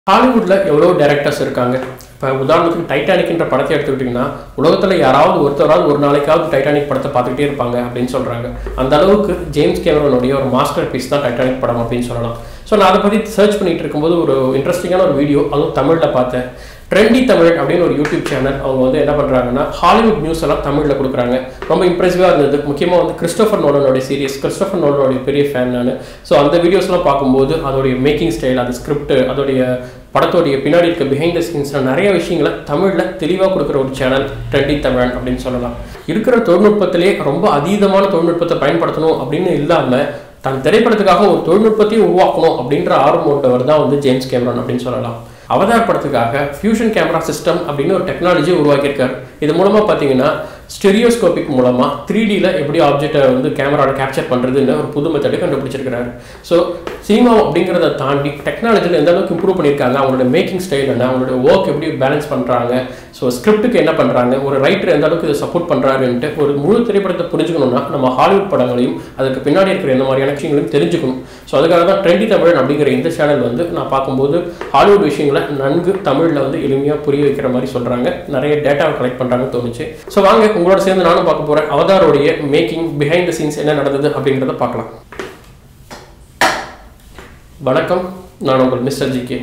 ஹாலிவுட்ல எவ்வளோ டேரக்டர்ஸ் இருக்காங்க இப்போ உதாரணத்துக்கு டைட்டானிக்ன்ற படத்தை எடுத்துக்கிட்டிங்கன்னா உலகத்தில் யாராவது ஒருத்தராவது ஒரு நாளைக்காவது டைட்டானிக் படத்தை பார்த்துக்கிட்டே இருப்பாங்க அப்படின்னு சொல்கிறாங்க அந்த அளவுக்கு ஜேம்ஸ் கேமரனுடைய ஒரு மாஸ்டர் பீஸ் தான் டைட்டானிக் படம் அப்படின்னு சொல்லலாம் ஸோ நான் அதை பற்றி சர்ச் பண்ணிட்டு இருக்கும்போது ஒரு இன்ட்ரெஸ்டிங்கான ஒரு வீடியோ அதுவும் தமிழில் பார்த்தேன் ட்ரெண்டி தமிழ் அப்படின்னு ஒரு யூடியூப் சேனல் அவங்க வந்து என்ன பண்ணுறாங்கன்னா ஹாலிவுட் நியூஸ் எல்லாம் தமிழில் கொடுக்குறாங்க ரொம்ப இம்ப்ரெசிவாக இருந்தது முக்கியமாக வந்து கிறிஸ்டோஃபர் நோலனுடைய சீரியஸ் கிறிஸ்டோஃபர் நோலனுடைய பெரிய ஃபேன் நான் ஸோ அந்த வீடியோஸ்லாம் பார்க்கும்போது அதோடைய மேக்கிங் ஸ்டைல் அது ஸ்கிரிப்ட் அதோடைய படத்தோடைய பின்னாடி இருக்க பிஹைண்ட் த சீன்ஸில் நிறைய விஷயங்களை தமிழில் தெளிவாக கொடுக்குற ஒரு சேனல் ட்ரெண்டி தமிழ் அப்படின்னு சொல்லலாம் இருக்கிற தொழில்நுட்பத்திலே ரொம்ப அதீதமான தொழில்நுட்பத்தை பயன்படுத்தணும் அப்படின்னு இல்லாமல் தன் திரைப்படத்துக்காக ஒரு தொழில்நுட்பத்தையும் உருவாக்கணும் அப்படின்ற ஆர்வம் கொண்டவர் தான் வந்து ஜேம்ஸ் கேமரன் அப்படின்னு சொல்லலாம் அவதார் படத்துக்காக ஃபியூஷன் கேமரா சிஸ்டம் அப்படின்னு ஒரு டெக்னாலஜி உருவாக்கியிருக்காரு இது மூலமாக பார்த்தீங்கன்னா ஸ்டெரியோஸ்கோபிக் மூலமாக த்ரீ டியில் எப்படி ஆப்ஜெக்டை வந்து கேமராவில் கேப்சர் பண்ணுறதுன்னு ஒரு புது மெத்தடை கண்டுபிடிச்சிருக்கிறாரு ஸோ சினிமா அப்படிங்கிறத தாண்டி டெக்னாலஜியில் எந்த அளவுக்கு இம்ப்ரூவ் பண்ணியிருக்காங்க அவங்களோட மேக்கிங் ஸ்டைல் என்ன அவங்களோட ஒர்க் எப்படி பேலன்ஸ் பண்ணுறாங்க ஸோ ஸ்கிரிப்ட்டுக்கு என்ன பண்ணுறாங்க ஒரு ரைட்டர் எந்த அளவுக்கு இதை சப்போர்ட் பண்ணுறாருன்ட்டு ஒரு முழு திரைப்படத்தை புரிஞ்சுக்கணும்னா நம்ம ஹாலிவுட் படங்களையும் அதுக்கு பின்னாடி இருக்கிற எந்த மாதிரியான விஷயங்களையும் தெரிஞ்சுக்கணும் ஸோ அதுக்காக தான் ட்ரெண்டி தமிழ் அப்படிங்கிற இந்த சேனல் வந்து நான் பார்க்கும்போது ஹாலிவுட் விஷயங்களை நன்கு தமிழில் வந்து எளிமையாக புரிய வைக்கிற மாதிரி சொல்கிறாங்க நிறைய டேட்டாவை கலெக்ட் பண்ணுறாங்கன்னு தோணுச்சு ஸோ வாங்க உங்களோட சேர்ந்து நானும் பார்க்க போகிறேன் அவதாரோடைய மேக்கிங் பிஹைண்ட் த சீன்ஸ் என்ன நடந்தது அப்படிங்கிறத பார்க்கலாம் வணக்கம் நான் உங்கள் மிஸ்டர் ஜி கே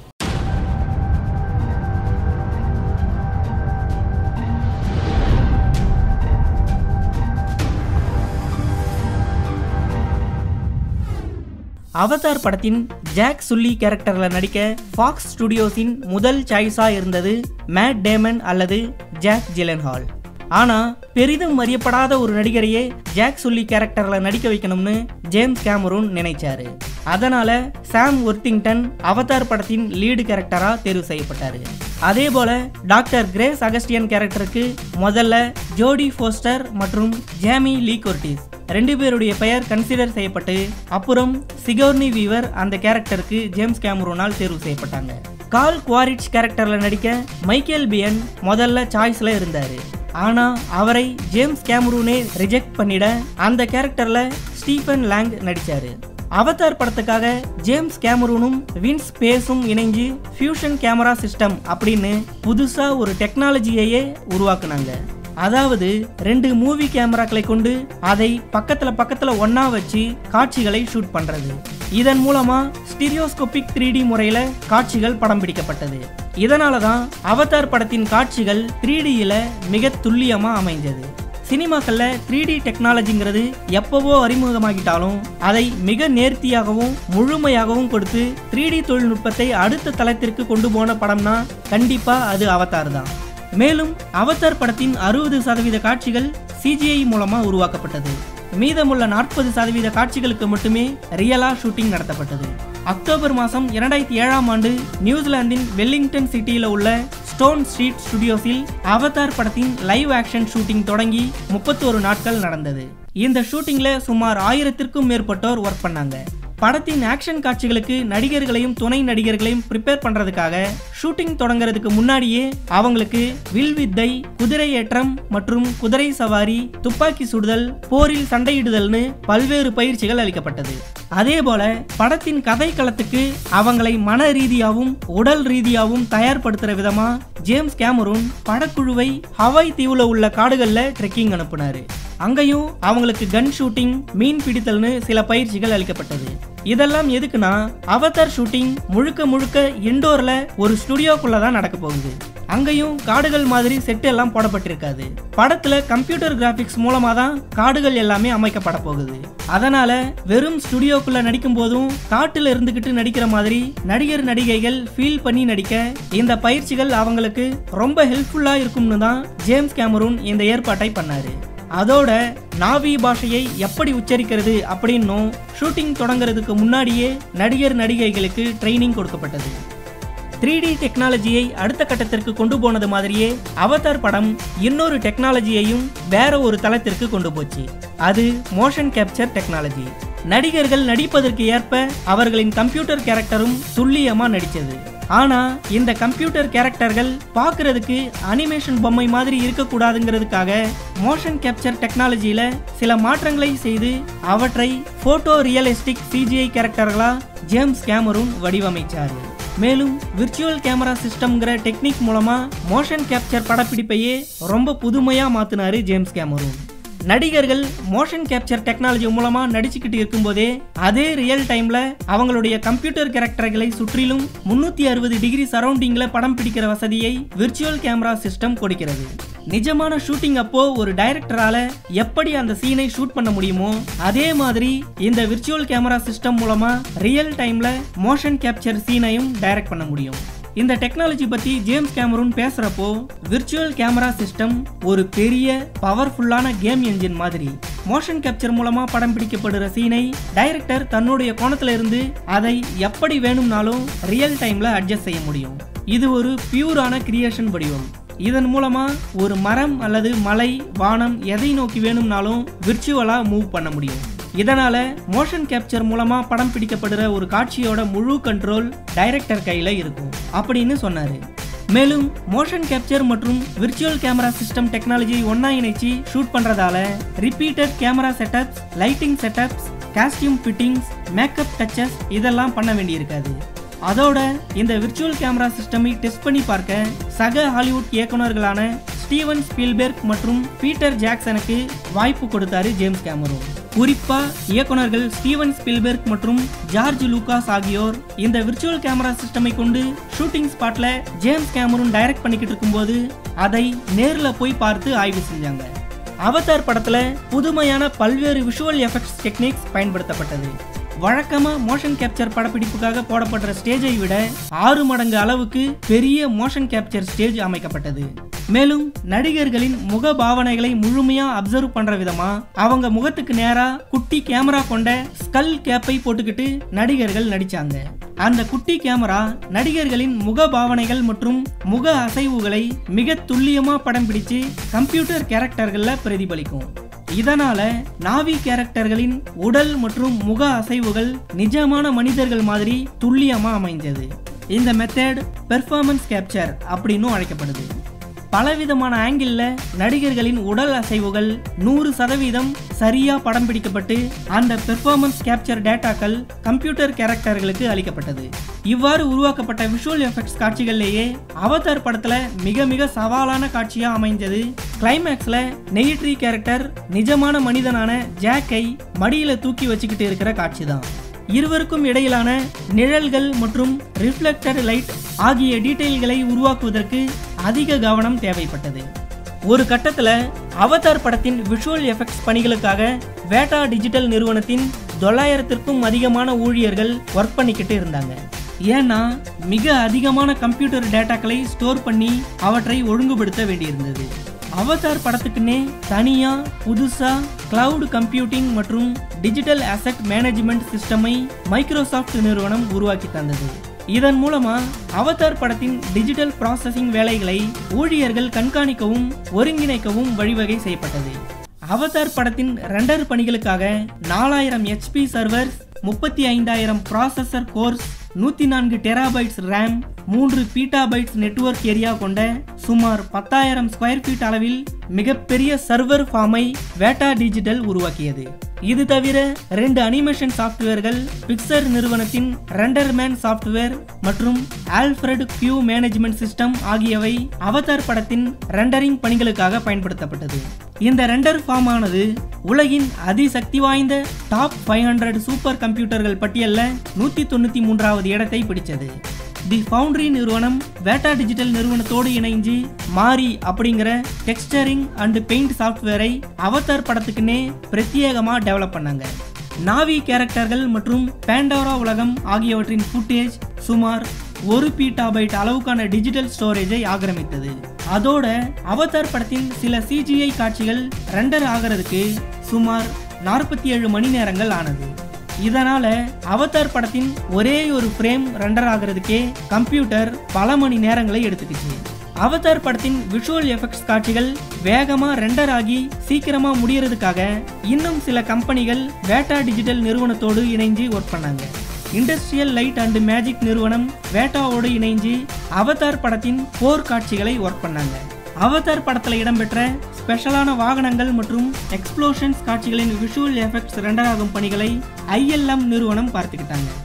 அவதார் படத்தின் ஜாக் சுல்லி கேரக்டர்ல நடிக்க ஃபாக்ஸ் ஸ்டுடியோஸின் முதல் சாய்ஸா இருந்தது மேட் டேமன் அல்லது ஜாக் ஜிலன்ஹால் ஆனா பெரிதும் அறியப்படாத ஒரு நடிகரையே ஜாக் சுல்லி கேரக்டர்ல நடிக்க வைக்கணும்னு ஜேம்ஸ் கேமரூன் நினைச்சாரு அதனால சாம் ஒர்த்திங்டன் அவதார் படத்தின் லீடு கேரக்டரா தேர்வு செய்யப்பட்டாரு அதே போல டாக்டர் கிரேஸ் அகஸ்டியன் கேரக்டருக்கு முதல்ல ஜோடி ஃபோஸ்டர் மற்றும் ஜேமி லீ கொர்டிஸ் ரெண்டு பேருடைய பெயர் கன்சிடர் செய்யப்பட்டு அப்புறம் சிகோர்னி வீவர் அந்த கேரக்டருக்கு ஜேம்ஸ் கேமரூனால் தேர்வு செய்யப்பட்டாங்க கால் குவாரிட்ஸ் கேரக்டர்ல நடிக்க மைக்கேல் பியன் முதல்ல சாய்ஸ்ல இருந்தாரு ஆனா அவரை ஜேம்ஸ் கேமரூனே ரிஜெக்ட் பண்ணிட அந்த கேரக்டர்ல ஸ்டீஃபன் லேங் நடிச்சாரு அவதார் படத்துக்காக ஜேம்ஸ் கேமரூனும் வின்ஸ் பேஸும் இணைஞ்சு ஃபியூஷன் கேமரா சிஸ்டம் அப்படின்னு புதுசா ஒரு டெக்னாலஜியையே உருவாக்குனாங்க அதாவது ரெண்டு மூவி கேமராக்களை கொண்டு அதை பக்கத்துல பக்கத்துல ஒண்ணா வச்சு காட்சிகளை ஷூட் பண்றது இதன் மூலமா ஸ்டீரியோஸ்கோபிக் த்ரீ டி முறையில காட்சிகள் படம் பிடிக்கப்பட்டது இதனால தான் அவதார் படத்தின் காட்சிகள் த்ரீ டியில மிக துல்லியமா அமைஞ்சது சினிமாக்கள்ல த்ரீ டி டெக்னாலஜிங்கிறது எப்பவோ அறிமுகமாகிட்டாலும் அதை மிக நேர்த்தியாகவும் முழுமையாகவும் கொடுத்து த்ரீ டி தொழில்நுட்பத்தை அடுத்த தளத்திற்கு கொண்டு போன படம்னா கண்டிப்பா அது அவதார் தான் மேலும் அவதார் படத்தின் அறுபது சதவீத காட்சிகள் சிஜிஐ மூலமா உருவாக்கப்பட்டது மீதமுள்ள நாற்பது சதவீத காட்சிகளுக்கு மட்டுமே ரியலா ஷூட்டிங் நடத்தப்பட்டது அக்டோபர் மாதம் இரண்டாயிரத்தி ஏழாம் ஆண்டு நியூசிலாந்தின் வெல்லிங்டன் சிட்டியில் உள்ள ஸ்டோன் ஸ்ட்ரீட் ஸ்டுடியோஸில் அவதார் படத்தின் லைவ் ஆக்ஷன் ஷூட்டிங் தொடங்கி முப்பத்தோரு நாட்கள் நடந்தது இந்த ஷூட்டிங்ல சுமார் ஆயிரத்திற்கும் மேற்பட்டோர் ஒர்க் பண்ணாங்க படத்தின் ஆக்ஷன் காட்சிகளுக்கு நடிகர்களையும் துணை நடிகர்களையும் ப்ரிப்பேர் பண்றதுக்காக ஷூட்டிங் தொடங்குறதுக்கு முன்னாடியே அவங்களுக்கு வில் வித்தை குதிரை ஏற்றம் மற்றும் குதிரை சவாரி துப்பாக்கி சுடுதல் போரில் சண்டையிடுதல்னு பல்வேறு பயிற்சிகள் அளிக்கப்பட்டது அதே போல படத்தின் கதை களத்துக்கு அவங்களை மன ரீதியாகவும் உடல் ரீதியாகவும் தயார்படுத்துற விதமா ஜேம்ஸ் கேமரூன் படக்குழுவை ஹவாய் தீவுல உள்ள காடுகள்ல ட்ரெக்கிங் அனுப்புனாரு அங்கேயும் அவங்களுக்கு கன் ஷூட்டிங் மீன் பிடித்தல்னு சில பயிற்சிகள் அளிக்கப்பட்டது இதெல்லாம் எதுக்குன்னா அவதார் ஷூட்டிங் முழுக்க முழுக்க இண்டோர்ல ஒரு ஸ்டுடியோக்குள்ள தான் நடக்க போகுது அங்கேயும் காடுகள் மாதிரி செட் எல்லாம் போடப்பட்டிருக்காது படத்துல கம்ப்யூட்டர் கிராபிக்ஸ் மூலமா தான் காடுகள் எல்லாமே அமைக்கப்பட போகுது அதனால வெறும் ஸ்டுடியோக்குள்ள நடிக்கும் போதும் காட்டுல இருந்துகிட்டு நடிக்கிற மாதிரி நடிகர் நடிகைகள் ஃபீல் பண்ணி நடிக்க இந்த பயிற்சிகள் அவங்களுக்கு ரொம்ப ஹெல்ப்ஃபுல்லா இருக்கும்னு தான் ஜேம்ஸ் கேமரூன் இந்த ஏற்பாட்டை பண்ணாரு அதோட நாவி பாஷையை எப்படி உச்சரிக்கிறது அப்படின்னும் ஷூட்டிங் தொடங்குறதுக்கு முன்னாடியே நடிகர் நடிகைகளுக்கு ட்ரைனிங் கொடுக்கப்பட்டது த்ரீ டி டெக்னாலஜியை அடுத்த கட்டத்திற்கு கொண்டு போனது மாதிரியே அவதார் படம் இன்னொரு டெக்னாலஜியையும் வேற ஒரு தளத்திற்கு கொண்டு போச்சு அது மோஷன் கேப்சர் டெக்னாலஜி நடிகர்கள் நடிப்பதற்கு ஏற்ப அவர்களின் கம்ப்யூட்டர் கேரக்டரும் துல்லியமா நடிச்சது ஆனா இந்த கம்ப்யூட்டர் கேரக்டர்கள் பார்க்கிறதுக்கு அனிமேஷன் பொம்மை மாதிரி இருக்கக்கூடாதுங்கிறதுக்காக மோஷன் கேப்சர் டெக்னாலஜியில சில மாற்றங்களை செய்து அவற்றை போட்டோ ரியலிஸ்டிக் சிஜிஐ கேரக்டர்களா ஜேம்ஸ் கேமரூன் வடிவமைச்சாரு மேலும் விர்ச்சுவல் கேமரா சிஸ்டம்ங்கிற டெக்னிக் மூலமா மோஷன் கேப்சர் படப்பிடிப்பையே ரொம்ப புதுமையா மாத்தினாரு ஜேம்ஸ் கேமரூன் நடிகர்கள் மோஷன் கேப்சர் டெக்னாலஜி மூலமா நடிச்சுக்கிட்டு இருக்கும்போதே அதே ரியல் டைம்ல அவங்களுடைய கம்ப்யூட்டர் கேரக்டர்களை சுற்றிலும் முன்னூத்தி அறுபது டிகிரி சரௌண்டிங்ல படம் பிடிக்கிற வசதியை விர்ச்சுவல் கேமரா சிஸ்டம் கொடுக்கிறது நிஜமான ஷூட்டிங் அப்போ ஒரு டைரக்டரால எப்படி அந்த சீனை ஷூட் பண்ண முடியுமோ அதே மாதிரி இந்த விர்ச்சுவல் கேமரா சிஸ்டம் மூலமா ரியல் டைம்ல மோஷன் கேப்சர் சீனையும் டைரக்ட் பண்ண முடியும் இந்த டெக்னாலஜி பத்தி ஜேம்ஸ் கேமரூன் பேசுறப்போ விர்ச்சுவல் கேமரா சிஸ்டம் ஒரு பெரிய பவர்ஃபுல்லான கேம் என்ஜின் மாதிரி மோஷன் கேப்சர் மூலமா படம் பிடிக்கப்படுற சீனை டைரக்டர் தன்னுடைய கோணத்துல இருந்து அதை எப்படி வேணும்னாலும் ரியல் டைம்ல அட்ஜஸ்ட் செய்ய முடியும் இது ஒரு பியூரான கிரியேஷன் வடிவம் இதன் மூலமா ஒரு மரம் அல்லது மலை வானம் எதை நோக்கி வேணும்னாலும் விர்ச்சுவலா மூவ் பண்ண முடியும் இதனால மோஷன் கேப்சர் மூலமா படம் பிடிக்கப்படுற ஒரு காட்சியோட முழு கண்ட்ரோல் டைரக்டர் கையில இருக்கும் அப்படின்னு சொன்னாரு மேலும் மோஷன் கேப்சர் மற்றும் விர்ச்சுவல் கேமரா சிஸ்டம் டெக்னாலஜி ஒண்ணா இணைச்சு ஷூட் பண்றதால repeated camera setups lighting setups costume fittings makeup touches இதெல்லாம் பண்ண வேண்டியிருக்காது அதோட இந்த விர்ச்சுவல் கேமரா சிஸ்டமை டெஸ்ட் பண்ணி பார்க்க சக ஹாலிவுட் இயக்குனர்களான ஸ்டீவன் ஸ்பீல்பெர்க் மற்றும் பீட்டர் ஜாக்சனுக்கு வாய்ப்பு கொடுத்தாரு ஜேம்ஸ் கேமரூன் குறிப்பா இயக்குனர்கள் ஸ்டீவன் ஸ்பில்பெர்க் மற்றும் ஜார்ஜ் லூகாஸ் ஆகியோர் இந்த விர்ச்சுவல் கேமரா சிஸ்டமை கொண்டு ஷூட்டிங் ஸ்பாட்ல ஜேம்ஸ் கேமரூன் டைரக்ட் பண்ணிக்கிட்டு இருக்கும்போது அதை நேர்ல போய் பார்த்து ஆய்வு செஞ்சாங்க அவதார் படத்துல புதுமையான பல்வேறு விஷுவல் எஃபெக்ட்ஸ் டெக்னிக்ஸ் பயன்படுத்தப்பட்டது வழக்கமா மோஷன் கேப்சர் படப்பிடிப்புக்காக போடப்படுற ஸ்டேஜை விட ஆறு மடங்கு அளவுக்கு பெரிய மோஷன் கேப்சர் ஸ்டேஜ் அமைக்கப்பட்டது மேலும் நடிகர்களின் முக பாவனைகளை முழுமையா அப்சர்வ் பண்ற விதமா அவங்க முகத்துக்கு நேரா குட்டி கேமரா கொண்ட ஸ்கல் கேப்பை போட்டுக்கிட்டு நடிகர்கள் நடிச்சாங்க அந்த குட்டி கேமரா நடிகர்களின் முக பாவனைகள் மற்றும் முக அசைவுகளை மிக துல்லியமா படம் பிடிச்சு கம்ப்யூட்டர் கேரக்டர்கள்ல பிரதிபலிக்கும் இதனால நாவி கேரக்டர்களின் உடல் மற்றும் முக அசைவுகள் நிஜமான மனிதர்கள் மாதிரி துல்லியமா அமைஞ்சது இந்த மெத்தட் பெர்ஃபார்மன்ஸ் கேப்சர் அப்படின்னும் அழைக்கப்படுது பலவிதமான ஆங்கிள் நடிகர்களின் உடல் அசைவுகள் நூறு சதவீதம் சரியா படம் பிடிக்கப்பட்டு அந்த பெர்ஃபார்மன்ஸ் கேப்சர் டேட்டாக்கள் கம்ப்யூட்டர் கேரக்டர்களுக்கு அளிக்கப்பட்டது இவ்வாறு உருவாக்கப்பட்ட விஷுவல் எஃபெக்ட்ஸ் காட்சிகள்லேயே அவதார் படத்துல மிக மிக சவாலான காட்சியா அமைஞ்சது கிளைமேக்ஸ்ல நெய்ட்ரி கேரக்டர் நிஜமான மனிதனான ஜாக்கை மடியில தூக்கி வச்சுக்கிட்டு இருக்கிற காட்சி தான் இருவருக்கும் இடையிலான நிழல்கள் மற்றும் ரிஃப்ளெக்டட் லைட் ஆகிய டீட்டெயில்களை உருவாக்குவதற்கு அதிக கவனம் தேவைப்பட்டது ஒரு கட்டத்தில் அவதார் படத்தின் விஷுவல் எஃபெக்ட்ஸ் பணிகளுக்காக வேட்டா டிஜிட்டல் நிறுவனத்தின் தொள்ளாயிரத்திற்கும் அதிகமான ஊழியர்கள் ஒர்க் பண்ணிக்கிட்டு இருந்தாங்க ஏன்னா மிக அதிகமான கம்ப்யூட்டர் டேட்டாக்களை ஸ்டோர் பண்ணி அவற்றை ஒழுங்குபடுத்த வேண்டியிருந்தது அவதார் படத்துக்குன்னே தனியா புதுசா கிளவுட் கம்ப்யூட்டிங் மற்றும் டிஜிட்டல் அசெட் மேனேஜ்மெண்ட் சிஸ்டமை மைக்ரோசாஃப்ட் நிறுவனம் உருவாக்கி தந்தது இதன் மூலமா அவதார் படத்தின் டிஜிட்டல் ப்ராசஸிங் வேலைகளை ஊழியர்கள் கண்காணிக்கவும் ஒருங்கிணைக்கவும் வழிவகை செய்யப்பட்டது அவதார் படத்தின் ரெண்டர் பணிகளுக்காக நாலாயிரம் ஹெச்பி சர்வர் முப்பத்தி ஐந்தாயிரம் ப்ராசஸர் கோர்ஸ் நூத்தி நான்கு டெராபைட்ஸ் ரேம் மூன்று பீட்டாபைட்ஸ் நெட்வொர்க் ஏரியா கொண்ட சுமார் பத்தாயிரம் ஸ்கொயர் ஃபீட் அளவில் மிகப்பெரிய சர்வர் ஃபார்மை வேட்டா டிஜிட்டல் உருவாக்கியது இது தவிர ரெண்டு அனிமேஷன் சாஃப்ட்வேர்கள் பிக்சர் நிறுவனத்தின் ரெண்டர்மேன் சாஃப்ட்வேர் மற்றும் ஆல்ஃபிரட் கியூ மேனேஜ்மெண்ட் சிஸ்டம் ஆகியவை அவதார் படத்தின் ரெண்டரிங் பணிகளுக்காக பயன்படுத்தப்பட்டது இந்த ரெண்டர் ஃபார்ம் ஆனது உலகின் அதிசக்தி வாய்ந்த டாப் ஃபைவ் ஹண்ட்ரட் சூப்பர் கம்ப்யூட்டர்கள் பட்டியலில் நூற்றி தொண்ணூற்றி மூன்றாவது இடத்தை பிடிச்சது தி ஃபவுண்டரி நிறுவனம் வேட்டா டிஜிட்டல் நிறுவனத்தோடு இணைஞ்சு மாரி அப்படிங்கிற டெக்ஸ்டரிங் அண்ட் பெயிண்ட் சாஃப்ட்வேரை அவதார் படத்துக்குன்னே பிரத்யேகமாக டெவலப் பண்ணாங்க நாவி கேரக்டர்கள் மற்றும் பேண்டோரா உலகம் ஆகியவற்றின் ஃபுட்டேஜ் சுமார் ஒரு பீட்டாபைட் அளவுக்கான டிஜிட்டல் ஸ்டோரேஜை ஆக்கிரமித்தது அதோட அவதார் படத்தின் சில சிஜிஐ காட்சிகள் ரெண்டர் ஆகிறதுக்கு சுமார் நாற்பத்தி ஏழு மணி நேரங்கள் ஆனது இதனால அவதார் படத்தின் ஒரே ஒரு ஃப்ரேம் ரெண்டர் ஆகிறதுக்கே கம்ப்யூட்டர் பல மணி நேரங்களை எடுத்துக்கிச்சு அவதார் படத்தின் விஷுவல் எஃபெக்ட்ஸ் காட்சிகள் வேகமா ரெண்டர் ஆகி சீக்கிரமா முடியறதுக்காக இன்னும் சில கம்பெனிகள் வேட்டா டிஜிட்டல் நிறுவனத்தோடு இணைஞ்சு ஒர்க் பண்ணாங்க இண்டஸ்ட்ரியல் லைட் அண்ட் மேஜிக் நிறுவனம் வேட்டாவோடு இணைஞ்சு அவதார் படத்தின் போர் காட்சிகளை ஒர்க் பண்ணாங்க அவதார் படத்தில் இடம்பெற்ற ஸ்பெஷலான வாகனங்கள் மற்றும் எக்ஸ்ப்ளோஷன்ஸ் காட்சிகளின் விஷுவல் எஃபெக்ட்ஸ் ரெண்டர் ஆகும் பணிகளை ஐஎல்எம் நிறுவனம் பார்த்துக்கிட்டாங்க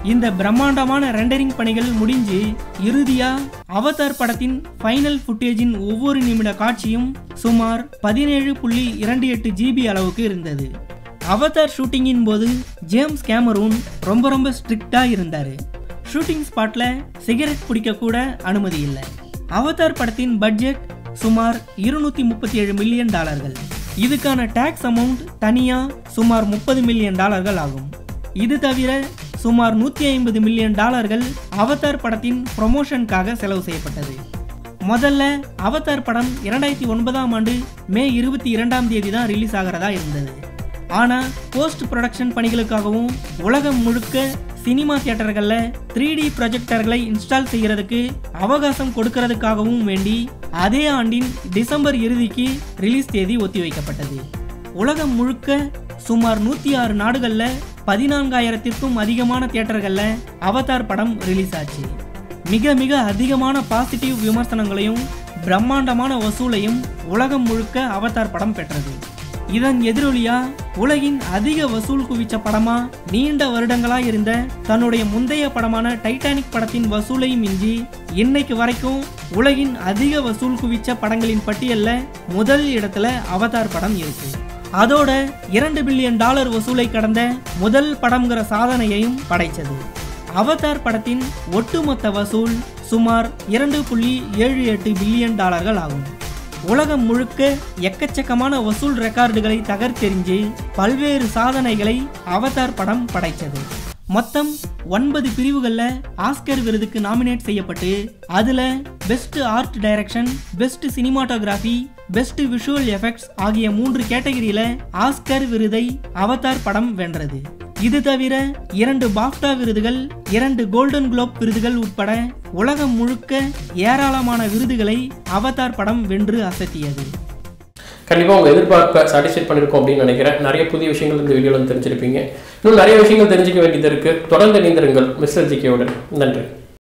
இந்த பிரம்மாண்டமான ரெண்டரிங் பணிகள் முடிஞ்சு இறுதியா அவதார் படத்தின் ஃபைனல் ஃபுட்டேஜின் ஒவ்வொரு நிமிட காட்சியும் சுமார் பதினேழு புள்ளி இரண்டு எட்டு ஜிபி அளவுக்கு இருந்தது அவதார் ஷூட்டிங்கின் போது ஜேம்ஸ் கேமரூன் ரொம்ப ரொம்ப ஸ்ட்ரிக்டா இருந்தாரு ஷூட்டிங் ஸ்பாட்ல சிகரெட் பிடிக்க கூட அனுமதி இல்லை அவதார் படத்தின் பட்ஜெட் சுமார் இருநூத்தி முப்பத்தி ஏழு மில்லியன் டாலர்கள் இதுக்கான டாக்ஸ் அமௌண்ட் தனியா சுமார் முப்பது மில்லியன் டாலர்கள் ஆகும் இது தவிர சுமார் நூற்றி ஐம்பது மில்லியன் டாலர்கள் அவதார் படத்தின் ப்ரொமோஷனுக்காக செலவு செய்யப்பட்டது முதல்ல அவதார் படம் இரண்டாயிரத்தி ஒன்பதாம் ஆண்டு மே இருபத்தி இரண்டாம் தேதி தான் ரிலீஸ் ஆகிறதா இருந்தது ஆனால் போஸ்ட் ப்ரொடக்ஷன் பணிகளுக்காகவும் உலகம் முழுக்க சினிமா தியேட்டர்களில் த்ரீ டி ப்ரொஜெக்டர்களை இன்ஸ்டால் செய்கிறதுக்கு அவகாசம் கொடுக்கறதுக்காகவும் வேண்டி அதே ஆண்டின் டிசம்பர் இறுதிக்கு ரிலீஸ் தேதி ஒத்திவைக்கப்பட்டது உலகம் முழுக்க சுமார் நூற்றி ஆறு நாடுகளில் பதினான்காயிரத்திற்கும் அதிகமான தியேட்டர்களில் அவதார் படம் ரிலீஸ் ஆச்சு மிக மிக அதிகமான பாசிட்டிவ் விமர்சனங்களையும் பிரம்மாண்டமான வசூலையும் உலகம் முழுக்க அவதார் படம் பெற்றது இதன் எதிரொலியா உலகின் அதிக வசூல் குவிச்ச படமா நீண்ட வருடங்களா இருந்த தன்னுடைய முந்தைய படமான டைட்டானிக் படத்தின் வசூலை மிஞ்சி இன்னைக்கு வரைக்கும் உலகின் அதிக வசூல் குவிச்ச படங்களின் பட்டியல்ல முதல் இடத்துல அவதார் படம் இருக்கு அதோட இரண்டு பில்லியன் டாலர் வசூலை கடந்த முதல் படம்ங்கிற சாதனையையும் படைச்சது அவதார் படத்தின் ஒட்டுமொத்த வசூல் சுமார் இரண்டு புள்ளி ஏழு எட்டு பில்லியன் டாலர்கள் ஆகும் உலகம் முழுக்க எக்கச்சக்கமான வசூல் ரெக்கார்டுகளை தகர்த்தெறிஞ்சு பல்வேறு சாதனைகளை அவதார் படம் படைச்சது மொத்தம் ஒன்பது பிரிவுகளில் ஆஸ்கர் விருதுக்கு நாமினேட் செய்யப்பட்டு அதுல best art direction best cinematography best visual effects ஆகிய மூன்று கேட்டகரியில ஆஸ்கர் விருதை அவதார் படம் வென்றது இது தவிர இரண்டு பாஃப்டா விருதுகள் இரண்டு கோல்டன் குளோப் விருதுகள் உட்பட உலகம் முழுக்க ஏராளமான விருதுகளை அவதார் படம் வென்று அசத்தியது கண்டிப்பாக உங்கள் எதிர்பார்ப்பை சாட்டிஸ்ஃபை பண்ணியிருக்கோம் அப்படின்னு நினைக்கிறேன் நிறைய புதிய விஷயங்கள் இந்த வீடியோவில் தெரிஞ்சிருப்பீங்க இன்னும் நிறைய விஷயங்கள் தெரிஞ்சுக்க வேண்டியது இருக்குது தொடர்ந்து இணைந்திருங்கள் மிஸ்டர் ஜிகேவுடன் நன்றி